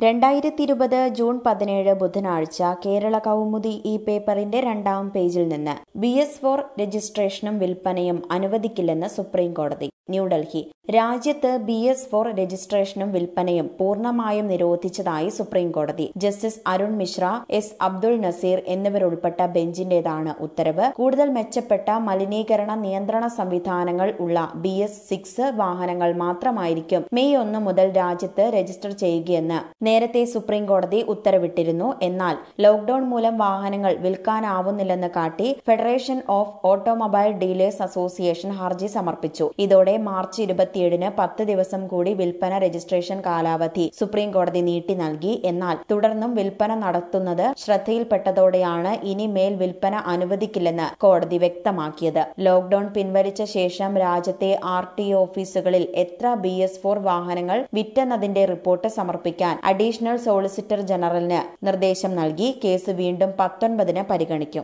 രണ്ടായിരത്തി ഇരുപത് ജൂൺ പതിനേഴ് ബുധനാഴ്ച കേരള കൗമുദി ഈ പേപ്പറിന്റെ രണ്ടാം പേജിൽ നിന്ന് ബി എസ് ഫോർ രജിസ്ട്രേഷനും വിൽപ്പനയും അനുവദിക്കില്ലെന്ന് സുപ്രീം കോടതി ന്യൂഡൽഹി രാജ്യത്ത് ബി എസ് ഫോർ രജിസ്ട്രേഷനും വിൽപ്പനയും പൂർണ്ണമായും നിരോധിച്ചതായി സുപ്രീം കോടതി ജസ്റ്റിസ് അരുൺ മിശ്ര എസ് അബ്ദുൾ നസീർ എന്നിവരുൾപ്പെട്ട ബെഞ്ചിന്റേതാണ് ഉത്തരവ് കൂടുതൽ മെച്ചപ്പെട്ട മലിനീകരണ നിയന്ത്രണ സംവിധാനങ്ങൾ ഉള്ള ബി എസ് സിക്സ് വാഹനങ്ങൾ മാത്രമായിരിക്കും മെയ് ഒന്ന് മുതൽ രാജ്യത്ത് രജിസ്റ്റർ ചെയ്യുകയെന്ന് നേരത്തെ സുപ്രീം കോടതി ഉത്തരവിട്ടിരുന്നു എന്നാൽ ലോക്ഡൌൺ മൂലം വാഹനങ്ങൾ വിൽക്കാനാവുന്നില്ലെന്ന് കാട്ടി federation of automobile dealers association ഹർജി സമർപ്പിച്ചു ഇതോടെ മാർച്ച് ഇരുപത്തിയേഴിന് പത്ത് ദിവസം കൂടി വിൽപ്പന രജിസ്ട്രേഷൻ കാലാവധി സുപ്രീം കോടതി നീട്ടി നൽകി എന്നാൽ തുടർന്നും വിൽപ്പന നടത്തുന്നത് ശ്രദ്ധയിൽപ്പെട്ടതോടെയാണ് ഇനി മേൽ വിൽപ്പന അനുവദിക്കില്ലെന്ന് കോടതി വ്യക്തമാക്കിയത് ലോക്ഡൌൺ പിൻവലിച്ച ശേഷം രാജ്യത്തെ ആർ ടി ഓഫീസുകളിൽ എത്ര ബി എസ് ഫോർ വാഹനങ്ങൾ വിറ്റെന്നതിന്റെ റിപ്പോർട്ട് സമർപ്പിക്കാൻ അഡീഷണൽ സോളിസിറ്റർ ജനറലിന് നിർദ്ദേശം നൽകി കേസ് വീണ്ടും പത്തൊൻപതിന് പരിഗണിക്കും